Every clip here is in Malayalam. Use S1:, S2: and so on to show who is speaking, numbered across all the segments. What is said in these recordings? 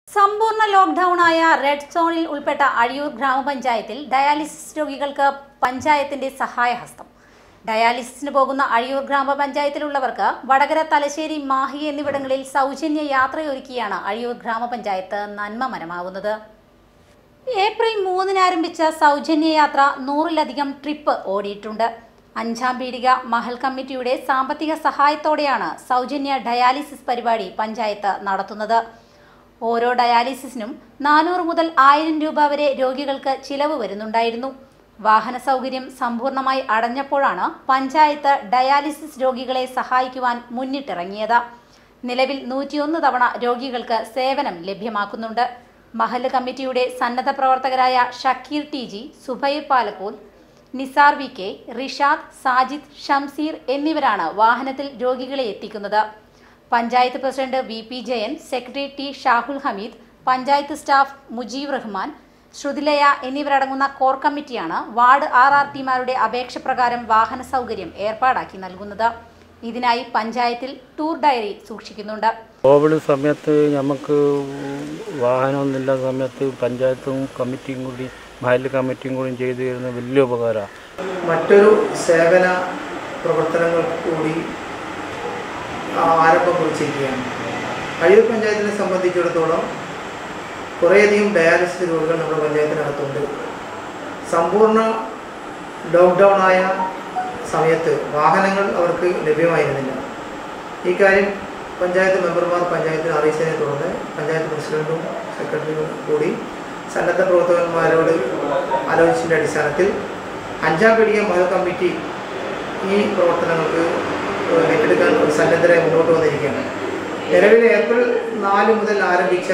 S1: സമ്പൂർണ്ണ ലോക്ക്ഡൌണായ റെഡ് സോണിൽ ഉൾപ്പെട്ട അഴിയൂർ ഗ്രാമപഞ്ചായത്തിൽ ഡയാലിസിസ് രോഗികൾക്ക് പഞ്ചായത്തിന്റെ സഹായഹസ്തം ഡയാലിസിസിന് പോകുന്ന അഴിയൂർ ഗ്രാമപഞ്ചായത്തിലുള്ളവർക്ക് വടകര തലശ്ശേരി മാഹി എന്നിവിടങ്ങളിൽ സൗജന്യ യാത്രയൊരുക്കിയാണ് അഴിയൂർ ഗ്രാമപഞ്ചായത്ത് നന്മമരമാവുന്നത് ഏപ്രിൽ മൂന്നിന് ആരംഭിച്ച സൗജന്യ യാത്ര നൂറിലധികം ട്രിപ്പ് ഓടിയിട്ടുണ്ട് അഞ്ചാം പീടിക മഹൽ കമ്മിറ്റിയുടെ സാമ്പത്തിക സഹായത്തോടെയാണ് സൗജന്യ ഡയാലിസിസ് പരിപാടി പഞ്ചായത്ത് നടത്തുന്നത് ഓരോ ഡയാലിസിസിനും നാനൂറ് മുതൽ ആയിരം രൂപ വരെ രോഗികൾക്ക് ചിലവ് വരുന്നുണ്ടായിരുന്നു വാഹന സൗകര്യം സമ്പൂർണ്ണമായി അടഞ്ഞപ്പോഴാണ് പഞ്ചായത്ത് ഡയാലിസിസ് രോഗികളെ സഹായിക്കുവാൻ മുന്നിട്ടിറങ്ങിയത് നിലവിൽ നൂറ്റിയൊന്ന് തവണ രോഗികൾക്ക് സേവനം ലഭ്യമാക്കുന്നുണ്ട് മഹല്ല് കമ്മിറ്റിയുടെ സന്നദ്ധ പ്രവർത്തകരായ Shakeer T G Subair Palakkol Nisar V K Rishad Sajid Shamseer എന്നിവരാണ് വാഹനത്തിൽ രോഗികളെ എത്തിക്കുന്നത് panchayat president V P Jayan secretary T Shahul Hameed panchayat staff Mujeeb Rahman Shruthilaya എന്നിവരടങ്ങുന്ന കോർ കമ്മിറ്റിയാണ് വാർഡ് ആർ ആർ ടിമാരുടെ അപേക്ഷ പ്രകാരം വാഹന സൗകര്യം ഏർപ്പാടാക്കി നൽകുന്നത് ഇതിനായി പഞ്ചായത്തിൽ ടൂർ ഡയറി സൂക്ഷിക്കുന്നുണ്ട്
S2: കോവിഡ് സമയത്ത് നമുക്ക് വാഹനമൊന്നുമില്ലാത്ത സമയത്ത് പഞ്ചായത്തും കമ്മിറ്റിയും കൂടി മഹല്ല് കമ്മിറ്റിയും കൂടി ചെയ്തു തരുന്ന വലിയ ഉപകാരമാണ്
S3: മറ്റൊരു സേവന പ്രവർത്തനങ്ങൾക്ക് കൂടി ആരംഭം കുറിച്ചിരിക്കുകയാണ് അഴിയൂർ പഞ്ചായത്തിനെ സംബന്ധിച്ചിടത്തോളം കുറേയധികം ഡയാലിസിസ് രോഗികൾ നമ്മുടെ പഞ്ചായത്തിനകത്തുണ്ട് സമ്പൂർണ്ണ ലോക്ക്ഡൗൺ ആയ സമയത്ത് വാഹനങ്ങൾ അവർക്ക് ലഭ്യമായിരുന്നില്ല ഈ കാര്യം പഞ്ചായത്ത് മെമ്പർമാർ പഞ്ചായത്തിൽ അറിയിച്ചതിനെ തുടർന്ന് പഞ്ചായത്ത് പ്രസിഡന്റും സെക്രട്ടറിയും കൂടി സന്നദ്ധ പ്രവർത്തകന്മാരോട് ആലോചിച്ചതിൻ്റെ അടിസ്ഥാനത്തിൽ അഞ്ചാം പീടിക മഹൽ കമ്മിറ്റി ഈ പ്രവർത്തനങ്ങൾക്ക് ഏറ്റെടുക്കാൻ ഒരു സന്നദ്ധരായി മുന്നോട്ട് വന്നിരിക്കുകയാണ് നിലവിൽ ഏപ്രിൽ നാല് മുതൽ ആരംഭിച്ച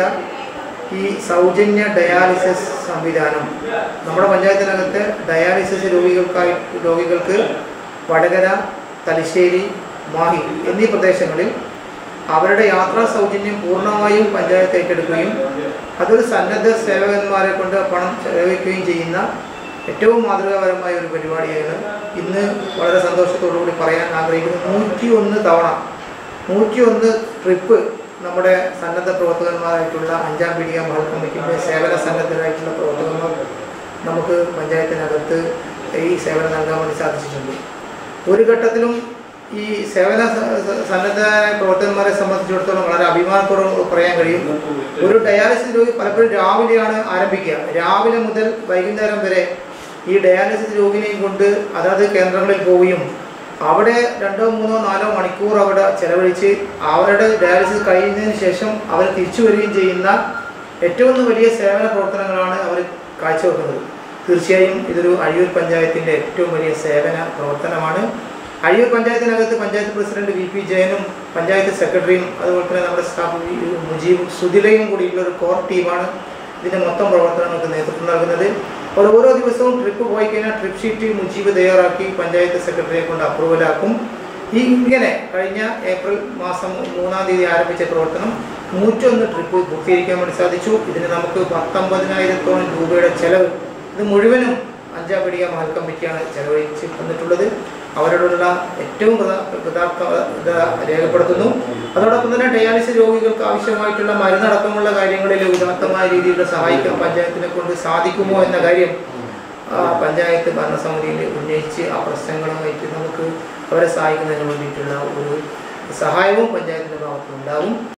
S3: ഈ സൗജന്യ ഡയാലിസിസ് സംവിധാനം നമ്മുടെ പഞ്ചായത്തിനകത്ത് ഡയാലിസിസ് രോഗികൾക്കായി രോഗികൾക്ക് വടകര തലശ്ശേരി മാഹി എന്നീ പ്രദേശങ്ങളിൽ അവരുടെ യാത്രാ സൗജന്യം പൂർണ്ണമായും പഞ്ചായത്ത് ഏറ്റെടുക്കുകയും അതൊരു സന്നദ്ധ സേവകന്മാരെ കൊണ്ട് പണം ചെലവഴിക്കുകയും ചെയ്യുന്ന ഏറ്റവും മാതൃകാപരമായ ഒരു പരിപാടിയാണ് ഇന്ന് വളരെ സന്തോഷത്തോടു കൂടി പറയാൻ ആഗ്രഹിക്കുന്നത് നൂറ്റി ഒന്ന് തവണ നൂറ്റി ഒന്ന് ട്രിപ്പ് നമ്മുടെ സന്നദ്ധ പ്രവർത്തകന്മാരായിട്ടുള്ള അഞ്ചാം പീടിക മഹൽ കമ്മിറ്റിയുടെ സേവന സന്നദ്ധരായിട്ടുള്ള പ്രവർത്തകന്മാർ നമുക്ക് പഞ്ചായത്തിനകത്ത് ഈ സേവനം നൽകാൻ വേണ്ടി സാധിച്ചിട്ടുണ്ട് ഒരു ഘട്ടത്തിലും ഈ സേവന സ- സ- സന്നദ്ധ പ്രവർത്തകന്മാരെ സംബന്ധിച്ചിടത്തോളം വളരെ അഭിമാനത്തോടെ പറയാൻ കഴിയും ഒരു ഡയാലിസിസ് രോഗി പലപ്പോഴും രാവിലെയാണ് ആരംഭിക്കുക രാവിലെ മുതൽ വൈകുന്നേരം വരെ ഈ ഡയാലിസിസ് രോഗിനെയും കൊണ്ട് അതാത് കേന്ദ്രങ്ങളിൽ പോവുകയും അവിടെ രണ്ടോ മൂന്നോ നാലോ മണിക്കൂർ അവിടെ ചെലവഴിച്ച് അവരുടെ ഡയാലിസിസ് കഴിയുന്നതിന് ശേഷം അവർ തിരിച്ചു വരികയും ചെയ്യുന്ന ഏറ്റവും വലിയ സേവന പ്രവർത്തനങ്ങളാണ് അവർ കാഴ്ചവെക്കുന്നത് തീർച്ചയായും ഇതൊരു അഴിയൂർ പഞ്ചായത്തിൻ്റെ ഏറ്റവും വലിയ സേവന പ്രവർത്തനമാണ് അഴിയൂർ പഞ്ചായത്തിനകത്ത് പഞ്ചായത്ത് പ്രസിഡന്റ് വി പി ജയനും പഞ്ചായത്ത് സെക്രട്ടറിയും അതുപോലെ തന്നെ നമ്മുടെ സ്റ്റാഫ് വി- മുജീബും സുധിലയും കൂടിയുള്ള ഒരു കോർ ടീമാണ് ഇതിൻ്റെ മൊത്തം പ്രവർത്തനങ്ങൾക്ക് നേതൃത്വം നൽകുന്നത് അപ്പോൾ ഓരോ ദിവസവും ട്രിപ്പ് പോയി കഴിഞ്ഞാൽ ട്രിപ്പ് ഷീറ്റ് മുജീബ് തയ്യാറാക്കി പഞ്ചായത്ത് സെക്രട്ടറിയെ കൊണ്ട് അപ്രൂവലാക്കും ഈ ഇങ്ങനെ കഴിഞ്ഞ ഏപ്രിൽ മാസം മൂന്നാം തീയതി ആരംഭിച്ച പ്രവർത്തനം നൂറ്റൊന്ന് ട്രിപ്പ് പൂർത്തീകരിക്കാൻ വേണ്ടി സാധിച്ചു ഇതിന് നമുക്ക് പത്തൊമ്പതിനായിരത്തോളം രൂപയുടെ ചെലവ് ഇത് മുഴുവനും അഞ്ചാം പീടിക മഹൽ കമ്മിറ്റിയാണ് ചെലവഴിച്ച് തന്നിട്ടുള്ളത് അവരോടുള്ള ഏറ്റവും പ്രധാ- പ്രധാർത്ഥ ഇത് രേഖപ്പെടുത്തുന്നു അതോടൊപ്പം തന്നെ ഡയാലിസിസ് രോഗികൾക്ക് ആവശ്യമായിട്ടുള്ള മരുന്നടക്കമുള്ള കാര്യങ്ങളിൽ ഉദാത്തമായ രീതിയിൽ സഹായിക്കാൻ പഞ്ചായത്തിനെ കൊണ്ട് സാധിക്കുമോ എന്ന കാര്യം ആ, പഞ്ചായത്ത് ഭരണസമിതിയിൽ ഉന്നയിച്ച് ആ പ്രശ്നങ്ങളുമായിട്ട് നമുക്ക് അവരെ സഹായിക്കുന്നതിന് വേണ്ടിയിട്ടുള്ള ഒരു സഹായവും പഞ്ചായത്തിൻ്റെ ഭാഗത്തുനിന്നുണ്ടാകും